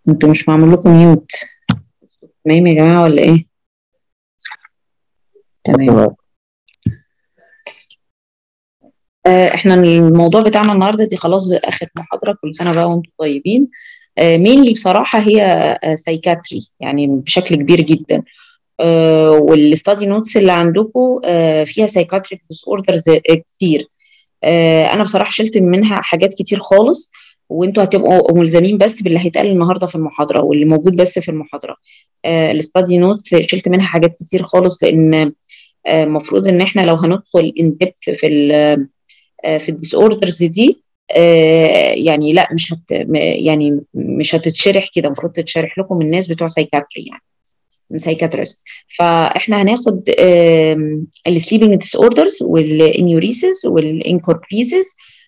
انتوا مش معمول لكم ميوت تمام يا جماعة ولا ايه؟ تمام آه، احنا الموضوع بتاعنا النهارده دي خلاص اخر محاضرة كل سنة بقى وانتم طيبين مين بصراحة هي سايكاتري يعني بشكل كبير جدا والستادي نوتس اللي عندكم فيها سايكاتريك ديس اوردرز كتير آه، انا بصراحه شلت منها حاجات كتير خالص وانتوا هتبقوا ملزمين بس باللي هيتقال النهارده في المحاضره واللي موجود بس في المحاضره الستادي نوتس شلت منها حاجات كتير خالص لان المفروض ان احنا لو هندخل ان ديبث في ال في الديس اوردرز دي يعني لا مش هت يعني مش هتتشرح كده المفروض تتشرح لكم الناس بتوع سايكاتري يعني من سايكاتريست فاحنا هناخد السليبنج ديس اوردرز والانيوريسيس والانكوربريسيس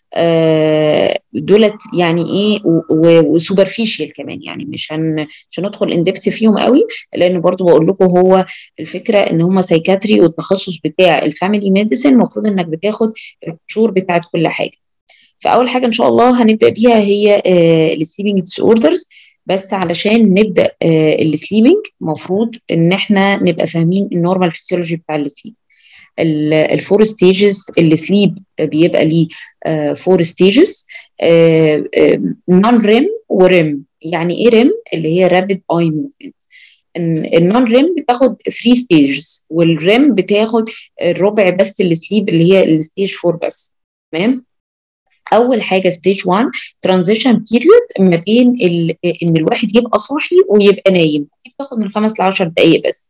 دولت يعني ايه وسوبرفيشال كمان يعني مش هن مش هندخل ان ديبث فيهم قوي لان برضو بقول لكم هو الفكره ان هم سايكاتري والتخصص بتاع الفاميلي ميديسن المفروض انك بتاخد القشور بتاعت كل حاجه فاول حاجه ان شاء الله هنبدا بيها هي السليبنج ديس اوردرز بس علشان نبدا السليبنج المفروض ان احنا نبقى فاهمين النورمال فيسيولوجي بتاع السليب الفور ستيجز السليب بيبقى ليه فور ستيجز نون ريم وريم يعني ايه ريم اللي هي رابيد اي موفمنت النون ريم بتاخد 3 ستيجز والريم بتاخد الربع بس السليب اللي هي الستيج 4 بس تمام اول حاجه ستيج 1 ترانزيشن بيريود ما بين ان الواحد يبقى صاحي ويبقى نايم دي بتاخد من 5 ل 10 دقائق بس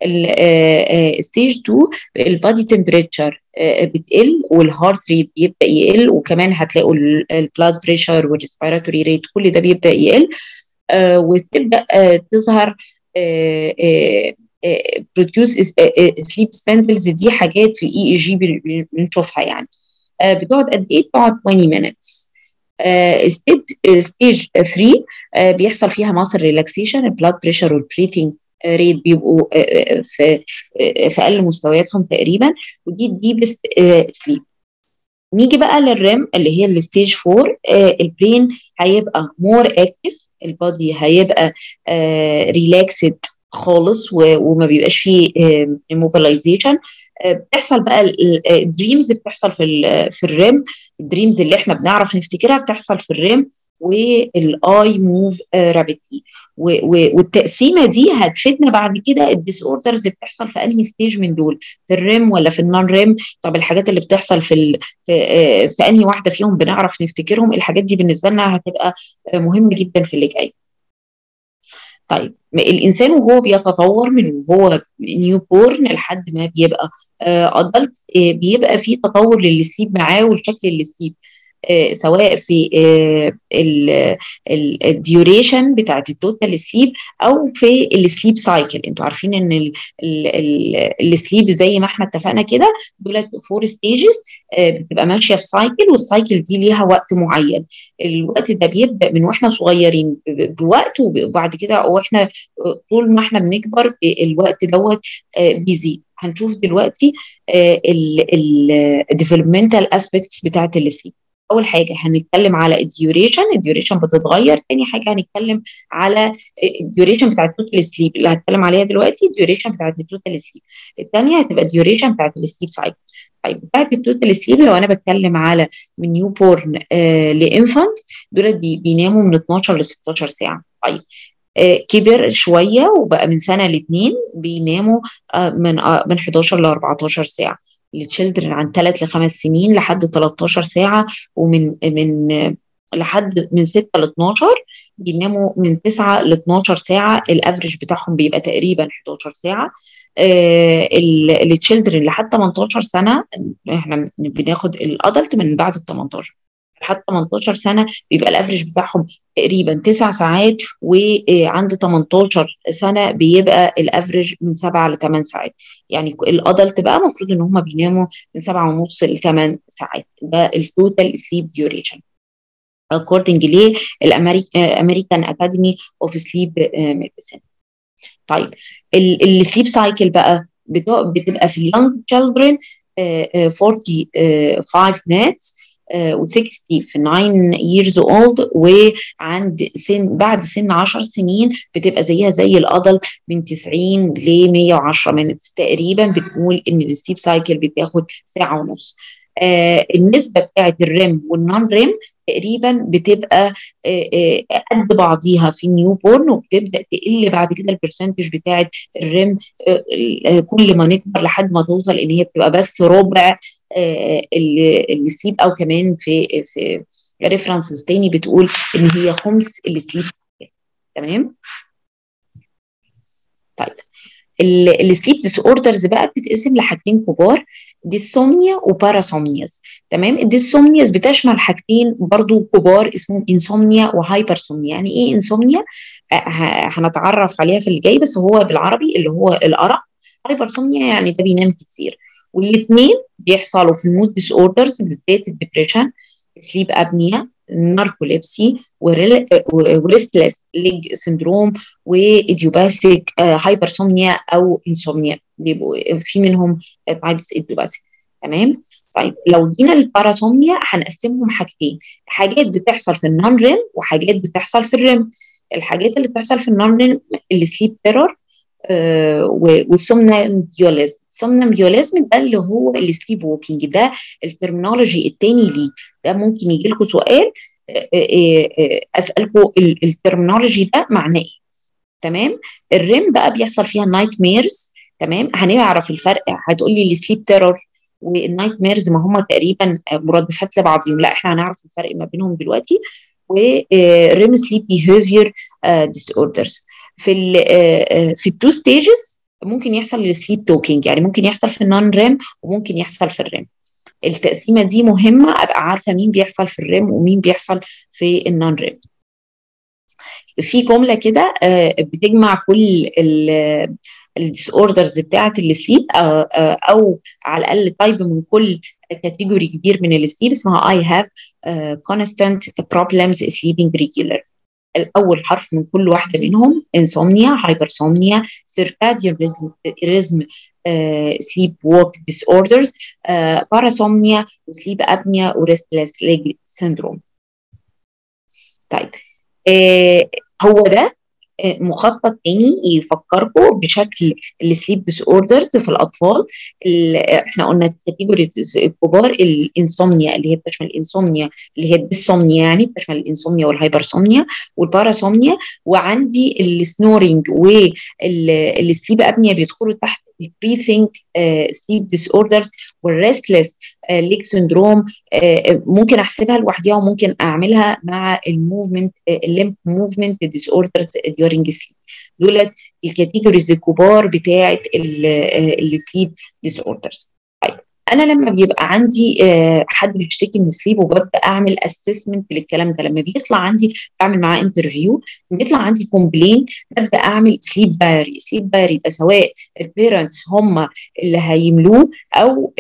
ستيج 2 البادي تمبريتشر بتقل والهارت ريت بيبدا يقل وكمان هتلاقوا البلاد بريشر والريسبيراتوري ريت كل ده بيبدا يقل وتبدا تظهر بروديوس سليب سباندلز دي حاجات في الاي اي جي بنشوفها يعني بتقعد قد ايه؟ بتقعد 20 minutes ستيج 3 بيحصل فيها ماسل ريلاكسيشن البلاد بريشر والبريثنج ريت بيبقوا في في اقل مستوياتهم تقريبا ودي ديبست سليب نيجي بقى للريم اللي هي الستيج 4 البرين هيبقى مور اكتف البادي هيبقى ريلاكسد خالص وما بيبقاش فيه موبيلايزيشن بتحصل بقى الدريمز بتحصل في في الريم الدريمز اللي احنا بنعرف نفتكرها بتحصل في الريم والاي موف رابيدلي والتقسيمه دي هتفيدنا بعد كده الديس اوردرز بتحصل في انهي ستيج من دول في الريم ولا في النون ريم طب الحاجات اللي بتحصل في ال... في, في انهي واحده فيهم بنعرف نفتكرهم الحاجات دي بالنسبه لنا هتبقى مهمه جدا في اللي جاي طيب الانسان وهو بيتطور من وهو نيو بورن لحد ما بيبقى ادلت بيبقى في تطور للسليب معاه والشكل السليب سواء في الديوريشن بتاعت التوتال سليب او في السليب سايكل انتوا عارفين ان السليب زي ما احنا اتفقنا كده دولت فور ستيجز بتبقى ماشيه في سايكل والسايكل دي ليها وقت معين الوقت ده بيبدا من واحنا صغيرين بوقت وبعد كده واحنا طول ما احنا بنكبر الوقت دوت بيزيد هنشوف دلوقتي الديفلوبمنتال اسبيكتس بتاعت السليب اول حاجه هنتكلم على الديوريشن الديوريشن بتتغير تاني حاجه هنتكلم على الديوريشن بتاع التوتال سليب اللي هتكلم عليها دلوقتي الديوريشن بتاعت التوتال سليب الثانيه هتبقى الديوريشن بتاعت السليب سايكل طيب بتاعت التوتال سليب لو انا بتكلم على من نيو بورن آه لانفانت دول بي بيناموا من 12 ل 16 ساعه طيب آه كبر شويه وبقى من سنه لاثنين بيناموا آه من آه من 11 ل 14 ساعه للتشيلدرن عن 3 ل 5 سنين لحد 13 ساعه ومن من لحد من 6 ل 12 بيناموا من 9 ل 12 ساعه الافرج بتاعهم بيبقى تقريبا 11 ساعه التشيلدرن لحد 18 سنه احنا بناخد الادلت من بعد ال 18 لحد 18 سنه بيبقى الافرج بتاعهم تقريبا 9 ساعات وعند 18 سنه بيبقى الافرج من 7 ل 8 ساعات يعني الادلت بقى المفروض ان هم بيناموا من 7 ونص ل 8 ساعات ده التوتال سليب ديوريشن according للامريكان اكاديمي اوف سليب ميديسن طيب السليب سايكل بقى بتبقى في اليونج children 45 minutes و60 في 9 years old وعند سن بعد سن 10 سنين بتبقى زيها زي الادلت من 90 ل 110 minutes تقريبا بنقول ان السليب سايكل بتاخد ساعه ونص آه النسبه بتاعت الريم والنون ريم تقريبا بتبقى آه آه قد بعضيها في النيو بورن وبتبدا تقل بعد كده البرسنتج بتاعت الريم كل ما نكبر لحد ما توصل ان هي بتبقى بس ربع السليب او كمان في في ريفرنسز تاني بتقول ان هي خمس السليب تمام طيب السليب ديس اوردرز بقى بتتقسم لحاجتين كبار ديسومنيا وباراسومنياز تمام الديسومنياز بتشمل حاجتين برضو كبار اسمهم انسومنيا وهايبرسومنيا يعني ايه انسومنيا هنتعرف عليها في اللي جاي بس هو بالعربي اللي هو الارق هايبرسومنيا يعني ده بينام كتير والاثنين بيحصلوا في المود ديس اوردرز بالذات الدبريشن سليب ابنيا ناركوليبسي وريستلس ليج سندروم وايديوباثيك هايبرسومنيا او انسومنيا بيبقوا في منهم تايبس ايديوباثيك تمام طيب لو جينا للباراسومنيا هنقسمهم حاجتين حاجات بتحصل في النون ريم وحاجات بتحصل في الريم الحاجات اللي بتحصل في النون ريم السليب تيرور آه والسومنامبيوليزم السومنامبيوليزم ده اللي هو السليب ووكينج ده الترمينولوجي التاني ليه ده ممكن يجي لكم سؤال آه آه اسالكم الترمينولوجي ده معناه ايه تمام الريم بقى بيحصل فيها نايت ميرز تمام هنعرف الفرق هتقول لي السليب تيرور والنايت ميرز ما هم تقريبا مرادفات لبعضهم لا احنا هنعرف الفرق ما بينهم دلوقتي وريم سليب بيهيفير ديس اوردرز في ال في التو ستيجز ممكن يحصل السليب توكينج يعني ممكن يحصل في النون ريم وممكن يحصل في الريم التقسيمه دي مهمه ابقى عارفه مين بيحصل في الريم ومين بيحصل في النون ريم في جمله كده بتجمع كل الديس اوردرز بتاعه السليب او على الاقل تايب من كل كاتيجوري كبير من السليب اسمها I have uh, constant problems sleeping regular الأول حرف من كل واحدة منهم insomnia hypersomnia circadian rhythm uh, sleep walk disorders uh, parasomnia sleep apnea restless leg syndrome طيب uh, هو ده مخطط تاني يفكركم بشكل السليب ديس اوردرز في الاطفال احنا قلنا الكاتيجوريز الكبار الانسومنيا اللي هي بتشمل الانسومنيا اللي هي الديسومنيا يعني بتشمل الانسومنيا والهايبرسومنيا والباراسومنيا وعندي السنورنج والسليب ابنيا بيدخلوا تحت البريثنج سليب ديس اوردرز والريستلس ليك سندروم ممكن احسبها لوحديها وممكن اعملها مع الموفمنت الليمب موفمنت ديس اوردرز ديورنج سليب دولت الكاتيجوريز الكبار بتاعه السليب ديس اوردرز طيب انا لما بيبقى عندي حد بيشتكي من السليب وببدا اعمل اسسمنت للكلام ده لما بيطلع عندي بعمل معاه انترفيو بيطلع عندي كومبلين ببدا اعمل سليب دايري سليب دايري ده سواء البيرنتس هم اللي هيملوه او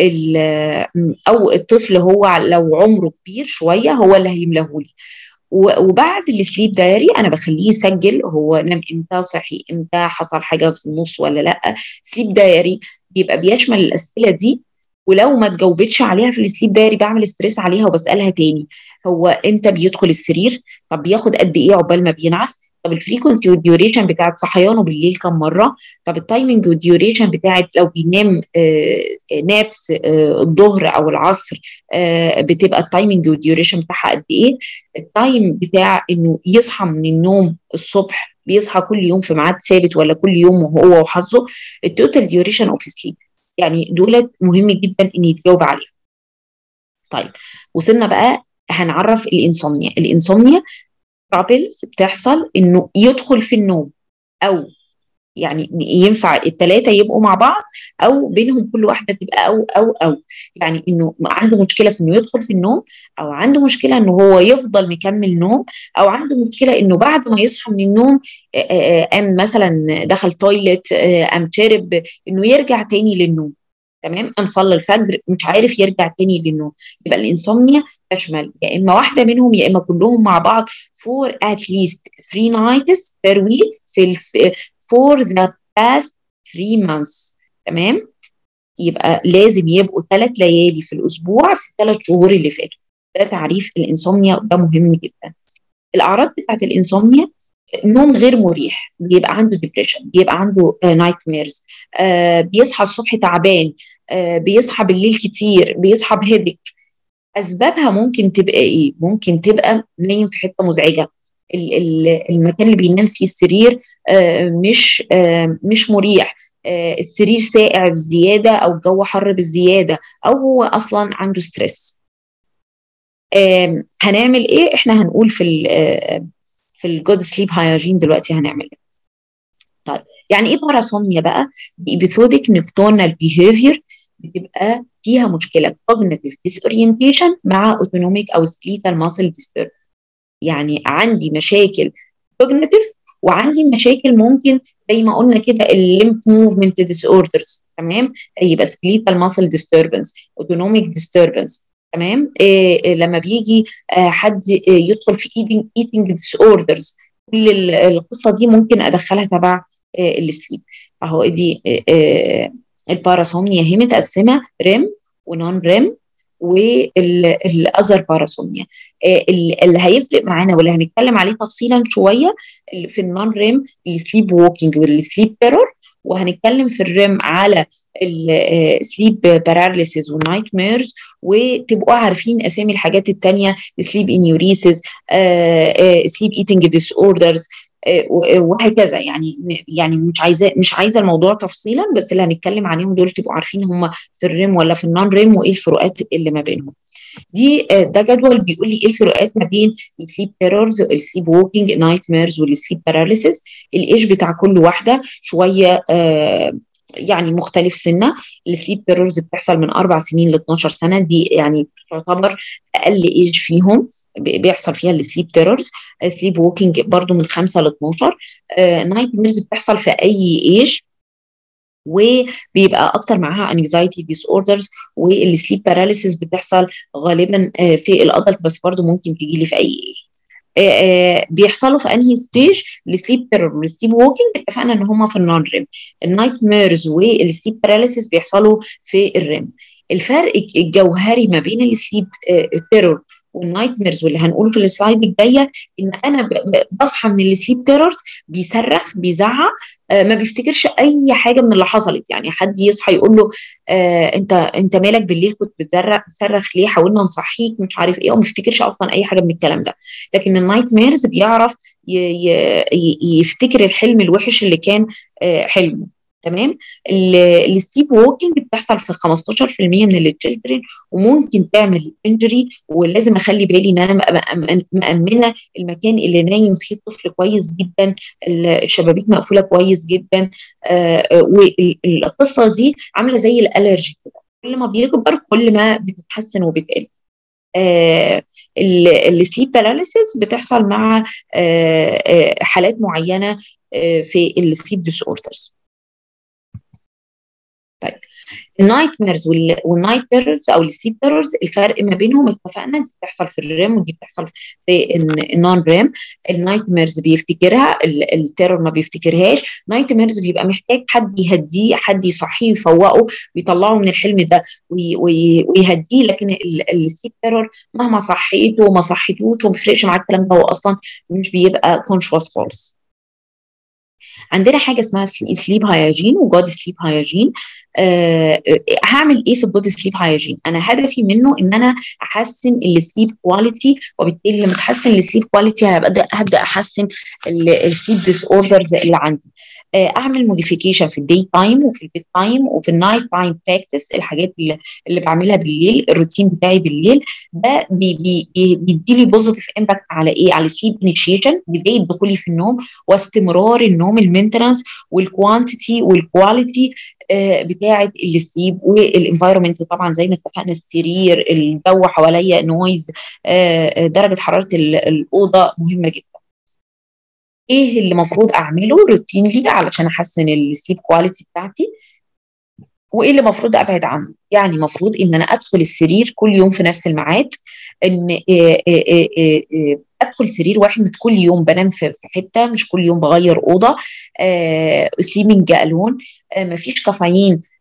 او الطفل هو لو عمره كبير شويه هو اللي هيملاه لي وبعد السليب دايري انا بخليه يسجل هو نام امتى صحي امتى حصل حاجه في النص ولا لا سليب دايري بيبقى بيشمل الاسئله دي ولو ما تجاوبتش عليها في السليب دايري بعمل ستريس عليها وبسالها تاني هو امتى بيدخل السرير طب بياخد قد ايه عقبال ما بينعس طب الفريكونسي والديوريشن بتاعت صحيانه بالليل كم مره طب التايمنج والديوريشن بتاعت لو بينام آه نابس آه الظهر او العصر آه بتبقى التايمنج والديوريشن بتاعها قد ايه التايم بتاع انه يصحى من النوم الصبح بيصحى كل يوم في ميعاد ثابت ولا كل يوم وهو وحظه التوتال ديوريشن اوف سليب يعني دولت مهم جدا ان يتجاوب عليهم طيب وصلنا بقى هنعرف الانسومنيا الانسومنيا ترابلز بتحصل انه يدخل في النوم او يعني ينفع الثلاثه يبقوا مع بعض او بينهم كل واحده تبقى او او او يعني انه عنده مشكله في انه يدخل في النوم او عنده مشكله انه هو يفضل مكمل نوم او عنده مشكله انه بعد ما يصحى من النوم قام مثلا دخل تويلت قام شرب انه يرجع تاني للنوم تمام قام صلى الفجر مش عارف يرجع تاني للنوم يبقى الانسومنيا تشمل يا اما واحده منهم يا اما كلهم مع بعض for at least three nights per week في الف... for the past three months تمام يبقى لازم يبقوا ثلاث ليالي في الاسبوع في الثلاث شهور اللي فاتوا ده تعريف الانسومنيا وده مهم جدا الاعراض بتاعت الانسومنيا نوم غير مريح بيبقى عنده ديبريشن بيبقى عنده نايت uh, ميرز uh, بيصحى الصبح تعبان uh, بيصحى بالليل كتير بيصحى بهيدك اسبابها ممكن تبقى ايه ممكن تبقى نايم في حته مزعجه المكان اللي بينام فيه السرير مش مش مريح السرير ساقع بزياده او الجو حر بزياده او هو اصلا عنده ستريس هنعمل ايه احنا هنقول في ال في الجود سليب هايجين دلوقتي هنعمل ايه طيب يعني ايه باراسومنيا بقى ايبيثوديك نكتونال بيهيفير بتبقى فيها مشكله cognitive disorientation مع autonomic او skeletal muscle disturbance يعني عندي مشاكل cognitive وعندي مشاكل ممكن زي ما قلنا كده الليمب موفمنت ديس اوردرز تمام يبقى سكليتال ماسل ديستربنس اوتونوميك ديستربنس تمام إيه لما بيجي آه حد يدخل في ايتنج ايتنج ديس اوردرز كل القصه دي ممكن ادخلها تبع آه السليب اهو دي آه الباراسومنيا هي متقسمه ريم ونون ريم والاذر باراسومنيا اللي هيفرق معانا واللي هنتكلم عليه تفصيلا شويه في النون ريم السليب ووكينج والسليب تيرور وهنتكلم في الريم على السليب باراليسيس والنايت ميرز وتبقوا عارفين اسامي الحاجات الثانيه سليب انيوريسيس سليب ايتنج ديس اوردرز وهكذا يعني يعني مش عايزه مش عايزه الموضوع تفصيلا بس اللي هنتكلم عليهم دول تبقوا عارفين هم في الريم ولا في النون ريم وايه الفروقات اللي ما بينهم دي ده جدول بيقول لي ايه الفروقات ما بين السليب تيرورز السليب ووكينج نايت ميرز والسليب باراليسيس الايج بتاع كل واحده شويه آه يعني مختلف سنه السليب تيرورز بتحصل من اربع سنين ل 12 سنه دي يعني تعتبر اقل ايج فيهم بيحصل فيها السليب تيرورز سليب ووكينج برضو من 5 ل 12 آه نايت ميرز بتحصل في اي ايج وبيبقى اكتر معاها انكزايتي ديس اوردرز والسليب باراليسيس بتحصل غالبا في الادلت بس برضو ممكن تيجي لي في اي ايج بيحصلوا في انهي ستيج السليب تيرور والسليب ووكينج اتفقنا ان هم في النون ريم النايت ميرز والسليب باراليسيس بيحصلوا في الريم الفرق الجوهري ما بين السليب تيرور والنايت ميرز واللي هنقوله في السلايد الجايه ان انا بصحى من السليب تيرورز بيصرخ بيزعق آه ما بيفتكرش اي حاجه من اللي حصلت يعني حد يصحى يقول له آه انت انت مالك بالليل كنت بتزرق بتصرخ ليه حاولنا نصحيك مش عارف ايه وما بيفتكرش اصلا اي حاجه من الكلام ده لكن النايت ميرز بيعرف يفتكر الحلم الوحش اللي كان آه حلمه تمام الستيب ووكينج بتحصل في 15% من التشيلدرن وممكن تعمل انجري ولازم اخلي بالي ان انا مامنه المكان اللي نايم فيه الطفل كويس جدا الشبابيك مقفوله كويس جدا آه والقصه دي عامله زي الالرجي كده كل ما بيكبر كل ما بتتحسن وبتقل آه السليب باراليسيس بتحصل مع آه آه حالات معينه آه في السليب ديس اوردرز طيب النايت ميرز والنايت تيرورز او السليب تيرورز الفرق ما بينهم اتفقنا دي بتحصل في الريم ودي بتحصل في النون ريم النايت ميرز بيفتكرها التيرور ما بيفتكرهاش نايت ميرز بيبقى محتاج حد يهديه حد يصحيه يفوقه ويطلعه من الحلم ده ويهديه لكن السليب تيرور مهما صحيته وما صحيتوش وما بيفرقش معاه الكلام ده هو اصلا مش بيبقى كونشوس خالص عندنا حاجه اسمها سليب هايجين وجود سليب هايجين أه هعمل ايه في الجود سليب هايجين انا هدفي منه ان انا احسن السليب كواليتي وبالتالي لما اتحسن السليب كواليتي هبدا هبدا احسن السليب ديس اوردرز اللي عندي أه اعمل موديفيكيشن في الدي تايم وفي البيت تايم وفي النايت تايم براكتس الحاجات اللي, اللي بعملها بالليل الروتين بتاعي بالليل ده بي بي بيدي لي بوزيتيف امباكت على ايه على السليب انيشيشن بدايه دخولي في النوم واستمرار النوم المينتنس والكوانتيتي والكواليتي بتاعه السليب والانفايرمنت طبعا زي ما اتفقنا السرير الجو حواليا نويز درجه حراره الاوضه مهمه جدا ايه اللي المفروض اعمله روتينلي علشان احسن السليب كواليتي بتاعتي وايه اللي المفروض ابعد عنه يعني المفروض ان انا ادخل السرير كل يوم في نفس الميعاد ان ادخل سرير واحد مش كل يوم بنام في حته مش كل يوم بغير اوضه سليمنج الون مفيش كافيين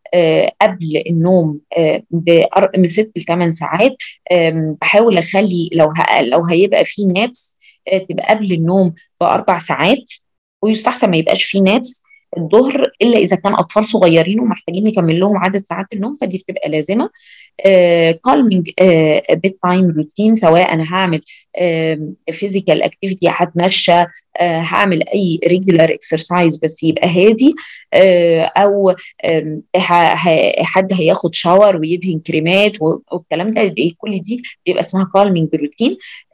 قبل النوم من ست لثمان ساعات بحاول اخلي لو لو هيبقى في نابس تبقى قبل النوم باربع ساعات ويستحسن ما يبقاش في نابس الظهر الا اذا كان اطفال صغيرين ومحتاجين نكمل لهم عدد ساعات النوم فدي بتبقى لازمه كالمنج بيت تايم روتين سواء انا هعمل فيزيكال اكتيفيتي هتمشى uh, هعمل اي ريجولار اكسرسايز بس يبقى هادي uh, او um, حد هياخد شاور ويدهن كريمات والكلام ده كل دي بيبقى اسمها كالمنج روتين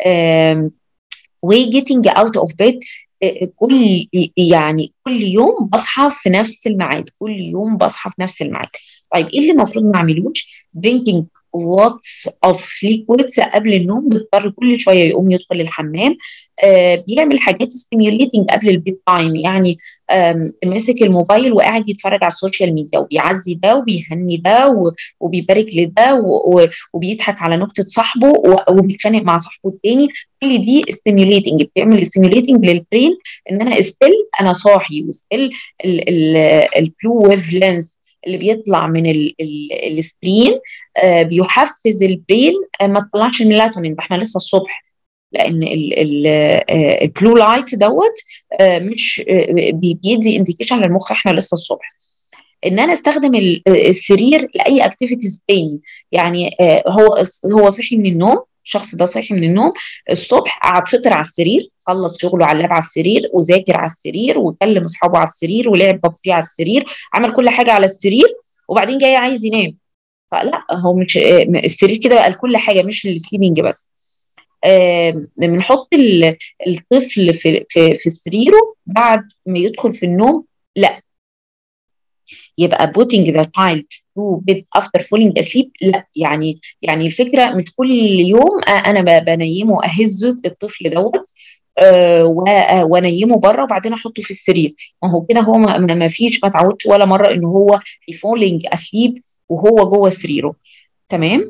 وجيتنج اوت اوف بيد كل يعني كل يوم بصحى في نفس الميعاد كل يوم بصحى في نفس الميعاد طيب ايه اللي المفروض ما اعملوش drinking lots of liquids قبل النوم بيضطر كل شويه يقوم يدخل الحمام آه بيعمل حاجات ستيميوليتنج قبل البيت تايم يعني ماسك الموبايل وقاعد يتفرج على السوشيال ميديا وبيعزي ده وبيهني ده وبيبارك لده وبيضحك على نكته صاحبه وبيتخانق مع صاحبه التاني كل دي ستيميوليتنج بتعمل ستيميوليتنج للبرين ان انا استيل انا صاحي وستيل البلو ويف لينس اللي بيطلع من السكرين آه بيحفز البرين آه ما تطلعش ميلاتونين احنا لسه الصبح لان البلو لايت دوت آه مش بيدي انديكيشن للمخ احنا لسه الصبح ان انا استخدم السرير لاي اكتيفيتيز تاني يعني هو هو صحي من النوم الشخص ده صحي من النوم الصبح قعد فطر على السرير خلص شغله على اللاب على السرير وذاكر على السرير وكلم اصحابه على السرير ولعب ببجي على السرير عمل كل حاجه على السرير وبعدين جاي عايز ينام فلا هو مش السرير كده بقى لكل حاجه مش للسليبنج بس بنحط الطفل في في في سريره بعد ما يدخل في النوم لا يبقى putting the child to bed after falling asleep لا يعني يعني الفكره مش كل يوم انا بنيمه اهزه الطفل دوت أه وانيمه بره وبعدين احطه في السرير ما هو كده هو ما فيش ما اتعودش ولا مره ان هو فولينج اسليب وهو جوه سريره تمام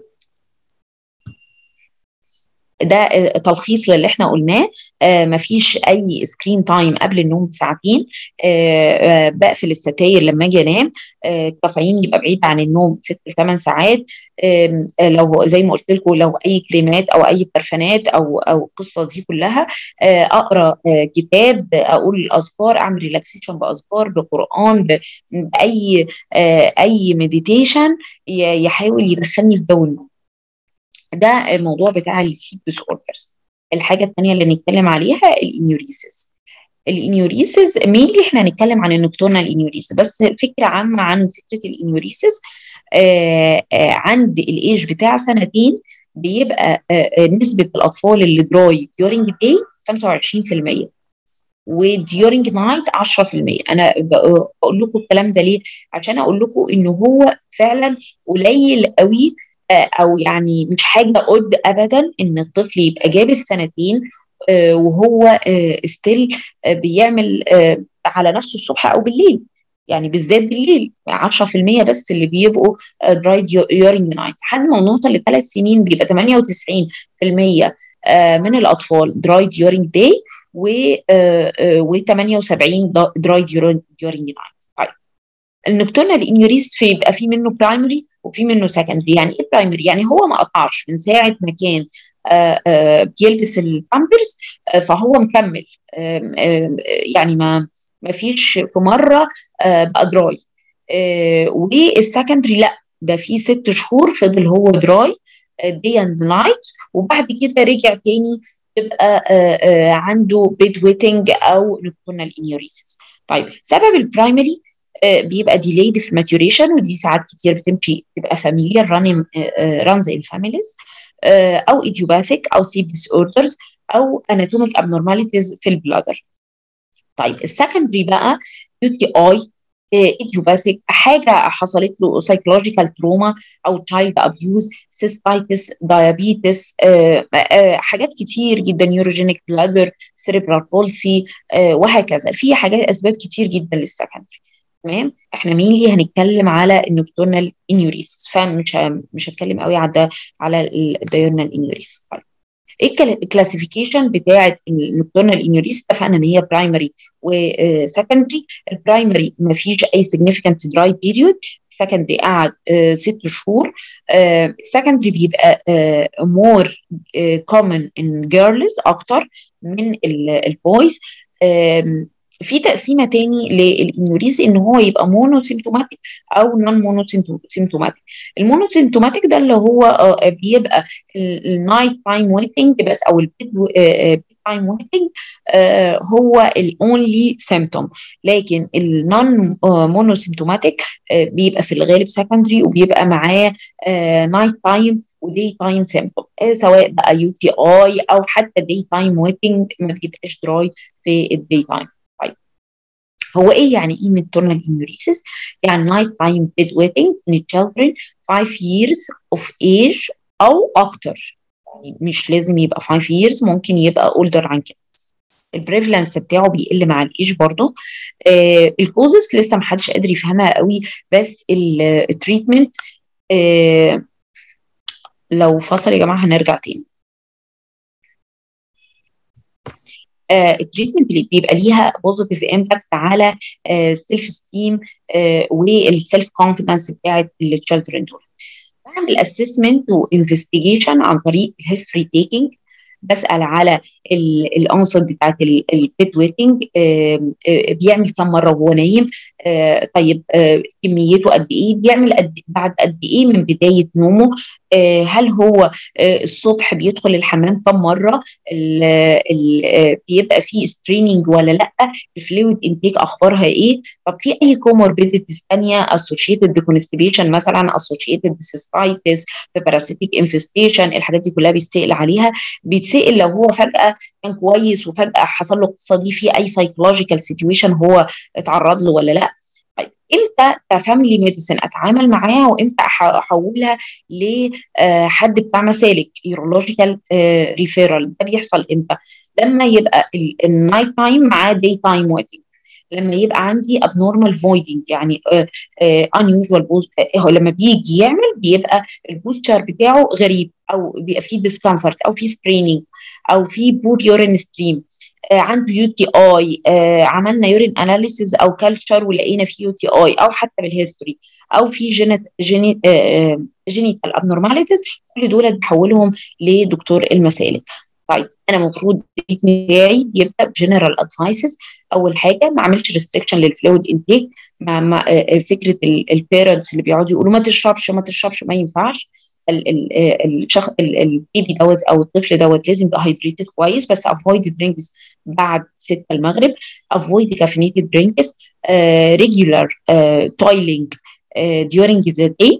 ده تلخيص للي احنا قلناه آه مفيش اي سكرين تايم قبل النوم بساعتين آه آه بقفل الستاير لما اجي انام الكافيين يبقى بعيد عن النوم ست لثمان ساعات لو زي ما قلت لكم لو اي كريمات او اي برفانات او او القصه دي كلها اقرا كتاب اقول الاذكار اعمل ريلاكسيشن باذكار بقران باي اي مديتيشن يحاول يدخلني في جو النوم ده الموضوع بتاع السليب ديس اوردرز الحاجه الثانيه اللي نتكلم عليها الانيوريسيس الانيوريسيس مينلي احنا هنتكلم عن النكتورنال انيوريسيس بس فكره عامه عن فكره الانيوريسيس آه آه عند الايج بتاع سنتين بيبقى آه نسبه الاطفال اللي دراي during day 25% وديورنج نايت 10% انا بقول لكم الكلام ده ليه عشان اقول لكم ان هو فعلا قليل قوي او يعني مش حاجه قد ابدا ان الطفل يبقى جاب السنتين وهو ستيل بيعمل على نفسه الصبح او بالليل يعني بالذات بالليل 10% بس اللي بيبقوا دراي يورينج نايت لحد ما نوصل لثلاث سنين بيبقى 98% من الاطفال دراي ديورينج داي و 78 دراي ديورينج نايت طيب النكتورنال انيوريس في يبقى في منه برايمري وفي منه سكندري يعني ايه برايمري يعني هو ما قطعش من ساعه ما كان آآ آآ بيلبس البامبرز فهو مكمل آآ يعني ما ما فيش في مره بقى دراي والسكندري لا ده في ست شهور فضل هو دراي دي اند نايت وبعد كده رجع تاني يبقى عنده بيد ويتنج او نكتورنال انيوريسيس طيب سبب البرايمري بيبقى ديليد في ماتوريشن ودي ساعات كتير بتمشي تبقى فاميليار ران رانز ان فاميليز او ايديوباثيك او سليب ديس اوردرز او اناتوميك ابنورماليتيز في البلادر طيب السكندري بقى يو تي اي ايديوباثيك حاجه حصلت له سايكولوجيكال تروما او تشايلد ابيوز سيستايتس دايابيتس حاجات كتير جدا نيوروجينيك بلادر سيريبرال بولسي وهكذا في حاجات اسباب كتير جدا للسكندري تمام احنا مينلي هنتكلم على النكتورنال انيوريس فمش مش هتكلم قوي على على الديورنال انيوريس طيب ايه الكلاسيفيكيشن بتاعه النكتورنال انيوريس اتفقنا ان هي برايمري وسكندري البرايمري ما فيش اي significant dry period سكندري قعد ست شهور السكندري بيبقى مور كومن ان جيرلز اكتر من البويز في تقسيمه تاني للانيوريز ان هو يبقى مونو سيمتوماتيك او نون مونو سيمتوماتيك المونو سيمتوماتيك ده اللي هو بيبقى النايت تايم ويتنج بس او البيد تايم ويتنج هو الاونلي سيمتوم لكن النون مونو سيمتوماتيك بيبقى في الغالب سكندري وبيبقى معاه نايت تايم ودي تايم سيمتوم سواء بقى يو تي اي او حتى دي تايم ويتنج ما بيبقاش دراي في الدي تايم هو ايه يعني ايه maternal enuresis؟ يعني night time bedwetting in children 5 years of age او اكتر يعني مش لازم يبقى 5 years ممكن يبقى older عن كده البريفلنس بتاعه بيقل مع الايج برضه آه الكوزس لسه محدش قادر يفهمها قوي بس التريتمنت آه لو فصل يا جماعه هنرجع تاني التريتمنت اللي بيبقى ليها بوزيتيف امباكت على السيلف ستيم والسيلف كونفيدنس بتاعت التشيلدرن دول بعمل اسسمنت وانفستيجيشن عن طريق الهيستوري تيكينج بسال على الانصت بتاعت البيت ويتنج بيعمل كم مره وهو نايم طيب كميته قد ايه بيعمل قد بعد قد ايه من بدايه نومه هل هو الصبح بيدخل الحمام كم مره ال ال بيبقى فيه ستريننج ولا لا الفلويد انتيك اخبارها ايه طب في اي كوموربيديتيز ثانيه اسوشيتد بكونستيبيشن مثلا اسوشيتد بسيستايتس بباراسيتيك انفستيشن الحاجات دي كلها بيستقل عليها بيتسال لو هو فجاه كان كويس وفجاه حصل له القصه دي في اي سايكولوجيكال سيتويشن هو اتعرض له ولا لا طيب امتى كفاميلي ميديسن اتعامل معاها وامتى احولها لحد بتاع مسالك يورولوجيكال ريفيرال ده بيحصل امتى؟ لما يبقى النايت تايم مع داي تايم ويتنج لما يبقى عندي abnormal voiding يعني uh, uh, unusual boost uh, لما بيجي يعمل بيبقى البوستر بتاعه غريب او بيبقى فيه discomfort او فيه straining او فيه poor urine stream عنده يو تي اي عملنا يورين اناليسيز او كلتشر ولقينا فيه يو تي اي او حتى بالهيستوري او في جينيت جينيت جينيتال ابنورماليتيز كل دول بحولهم لدكتور المسالك طيب انا المفروض التريتمنت بتاعي بيبدا بجنرال ادفايسز اول حاجه ما اعملش ريستريكشن للفلويد انتيك مع, مع فكره البيرنتس اللي بيقعدوا يقولوا ما تشربش ما تشربش ما ينفعش الشخص البيبي دوت او الطفل دوت لازم يبقى هايدريتد كويس بس افويد درينكس بعد 6 المغرب افويد كافينيتد درينكس ريجولار تويلينج during the day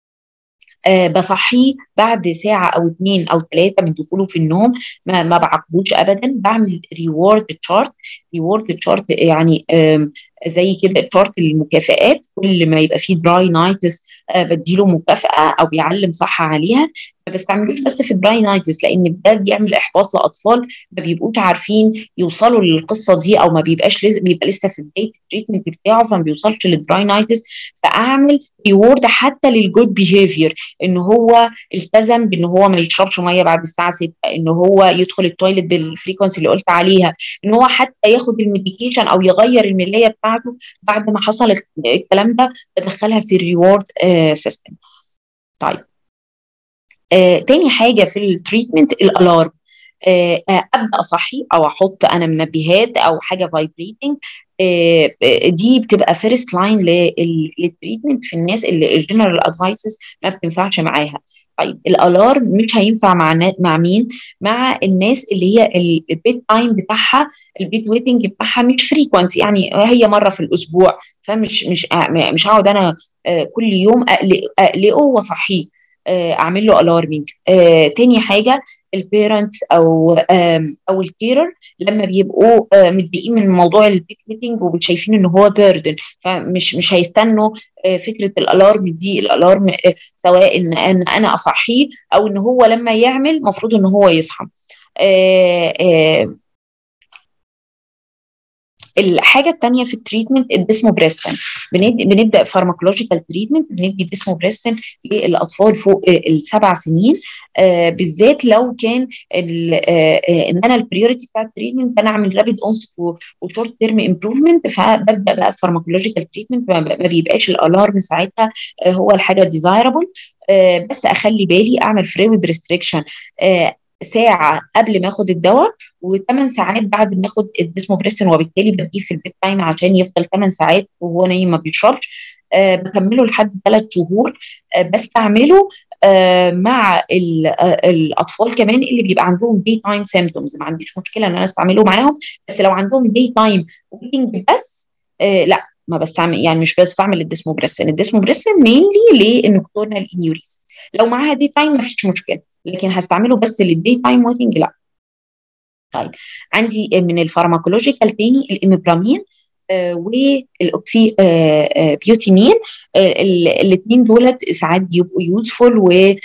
أه بصحيه بعد ساعة أو اتنين أو تلاتة من دخوله في النوم ما, ما بعاقبوش أبدا بعمل ريورد تشارت ريورد تشارت يعني زي كده تشارت المكافآت كل ما يبقى فيه دراي نايتس أه بديله مكافأة أو بيعلم صح عليها ما بستعملوش بس في الدراي نايتس لأن ده بيعمل إحباط لأطفال ما بيبقوش عارفين يوصلوا للقصة دي أو ما بيبقاش لسه بيبقى لسه في بداية التريتمنت بتاعه فما بيوصلش للدراي نايتس فأعمل ريورد حتى للجود بيهيفير إن هو التزم بان هو ما يشربش ميه بعد الساعه 6 ان هو يدخل التويلت بالفريكونسي اللي قلت عليها ان هو حتى ياخد الميديكيشن او يغير الملايه بتاعته بعد ما حصل الكلام ده بدخلها في الريورد آه سيستم طيب آه تاني حاجه في التريتمنت الالارم آه ابدا اصحي او احط انا منبهات او حاجه فايبريتنج دي بتبقى فيرست لاين للتريتمنت في الناس اللي الجنرال ادفايسز ما بتنفعش معاها طيب الالارم مش هينفع مع مع مين مع الناس اللي هي البيت تايم بتاعها البيت ويتنج بتاعها مش فريكوينت يعني هي مره في الاسبوع فمش مش مش هقعد انا كل يوم اقلقه واصحيه اعمل له الارمنج آه، تاني حاجه البيرنتس او او الكيرر لما بيبقوا آه متضايقين من موضوع البيك ميتنج وشايفين ان هو بيردن فمش مش هيستنوا آه فكره الالارم دي الالارم آه سواء ان, إن انا اصحيه او ان هو لما يعمل المفروض ان هو يصحى الحاجه الثانيه في التريتمنت الديسموبريسن بنبدا فارماكولوجيكال تريتمنت بندي ديسموبريسن للاطفال فوق السبع سنين آه بالذات لو كان آه ان انا البريورتي بتاع التريتمنت انا اعمل رابيد اونست وشورت تيرم امبروفمنت فببدا بقى فارماكولوجيكال تريتمنت ما بيبقاش الالارم ساعتها آه هو الحاجه ديزايربل آه بس اخلي بالي اعمل فلويد ريستريكشن آه ساعه قبل ما اخد الدواء وثمان ساعات بعد ما اخد الديسموبريسن وبالتالي بديه في البيت تايم عشان يفضل ثمان ساعات وهو نايم ما بيشربش أه بكمله لحد ثلاث شهور أه بستعمله أه مع الاطفال كمان اللي بيبقى عندهم دي تايم سيمتومز ما عنديش مشكله ان انا استعمله معاهم بس لو عندهم دي تايم ويتنج بس لا ما بستعمل يعني مش بستعمل الديسموبريسن الديسموبريسن مينلي للنكتورنال انيوريز لو معاها دي تايم ما فيش مشكله لكن هستعمله بس للدي تايم ويتنج لا طيب عندي من الفارماكولوجيكال تاني الامبرامين آه والاوكسي آه آه بيوتينين الاثنين دولت ساعات بيبقوا يوزفول و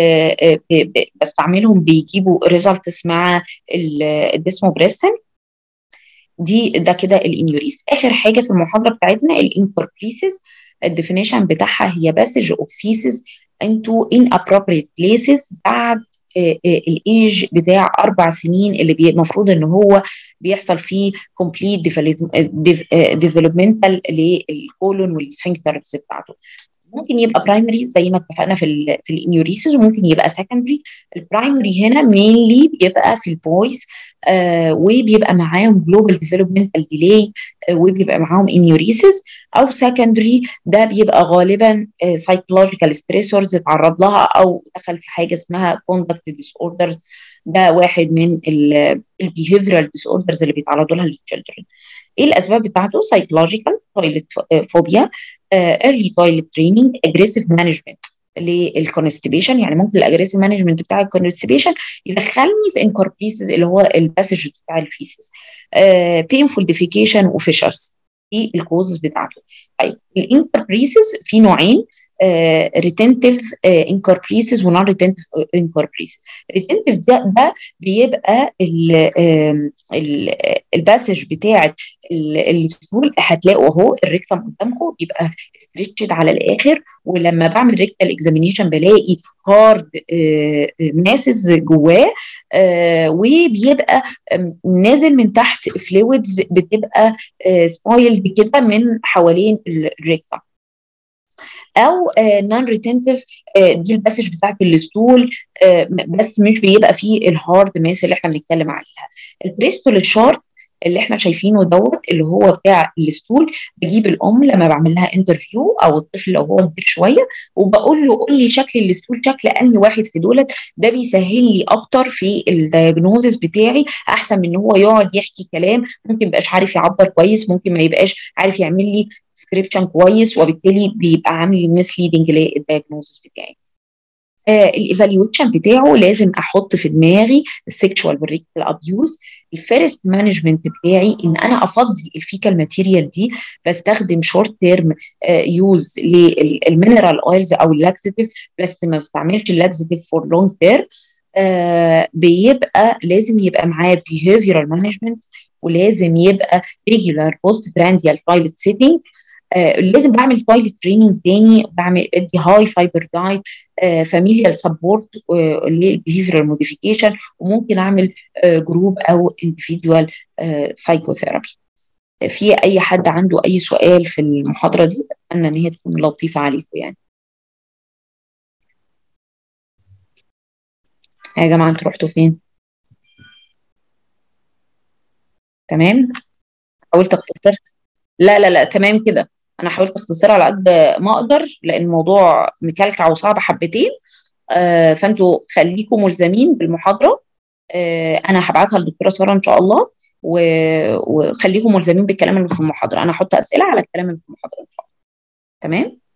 بستعملهم بيجيبوا ريزلتس مع الديسموبريسن دي ده كده الانيوريز اخر حاجه في المحاضره بتاعتنا الانكوربريسز الديفينيشن بتاعها هي باسج اوف فيسز into inappropriate places بعد الايج بتاع اربع سنين اللي المفروض ان هو بيحصل فيه كومبليت ديفلوبمنتال للكولون والسفنكترز بتاعته ممكن يبقى برايمري زي ما اتفقنا في ال في الانيوريسيس وممكن يبقى سكندري البرايمري هنا مينلي بيبقى في البويز آه وبيبقى معاهم جلوبال ديفلوبمنتال ديلي آه وبيبقى معاهم انيوريسيس او سكندري ده بيبقى غالبا سايكولوجيكال آه ستريسورز اتعرض لها او دخل في حاجه اسمها كوندكت ديس اوردرز ده واحد من البيهيفيرال ديس اوردرز اللي بيتعرضوا لها للتشيلدرن ايه الاسباب بتاعته سايكولوجيكال تويلت فوبيا ايرلي تويلت تريننج اجريسيف مانجمنت للكونستيبيشن يعني ممكن الاجريسيف مانجمنت بتاع الكونستيبيشن يدخلني في انكوربريسز اللي هو الباسج بتاع الفيسز بينفول ديفيكيشن وفيشرز دي الكوزز بتاعته طيب الانكوربريسز في نوعين ريتنتيف انكوربريسز ونون ريتنتيف انكوربريسز ريتنتيف ده ده بيبقى الباسج بتاعه السهول هتلاقوا اهو الريكتم قدامكم بيبقى ستريتشد على الاخر ولما بعمل ريكتال اكزامينيشن بلاقي هارد ماسز جواه وبيبقى نازل من تحت فلويدز بتبقى سبايلد كده من حوالين الريكتم او نون ريتنتيف دي الباسج بتاعت الستول بس مش بيبقى فيه الهارد ماس اللي احنا بنتكلم عليها البريستول الشارت اللي احنا شايفينه دوت اللي هو بتاع الستول بجيب الام لما بعمل لها انترفيو او الطفل لو هو كبير شويه وبقول له قول لي شكل الستول شكل انهي واحد في دولت ده بيسهل لي اكتر في الدايجنوزس بتاعي احسن من ان هو يقعد يحكي كلام ممكن يبقاش عارف يعبر كويس ممكن ما يبقاش عارف يعمل لي ديسكريبشن كويس وبالتالي بيبقى عامل مسليدنج للدايجنوزس بتاعي آه الايفالويشن بتاعه لازم احط في دماغي السكشوال والريكتال ابيوز الفيرست مانجمنت بتاعي ان انا افضي الفيكال ماتيريال دي بستخدم شورت تيرم يوز للمينرال اويلز او اللاكسيتيف بس ما بستعملش اللاكسيتيف فور لونج تيرم بيبقى لازم يبقى معاه behavioral مانجمنت ولازم يبقى regular post prandial toilet sitting آه لازم بعمل تويلت تريننج تاني بعمل بدي هاي فايبر دايت فاميليال سبورت للبيهيفيرال موديفيكيشن وممكن اعمل آه جروب او انديفيدوال سايكوثيرابي في اي حد عنده اي سؤال في المحاضره دي اتمنى ان هي تكون لطيفه عليكم يعني يا جماعه انتوا رحتوا فين تمام حاولت اختصر لا لا لا تمام كده انا حاولت اختصرها على قد ما اقدر لان الموضوع مكلكع وصعب حبتين آه فانتوا خليكم ملزمين بالمحاضره آه انا هبعتها للدكتوره ساره ان شاء الله وخليكم ملزمين بالكلام اللي في المحاضره انا هحط اسئله على الكلام اللي في المحاضره ان شاء الله تمام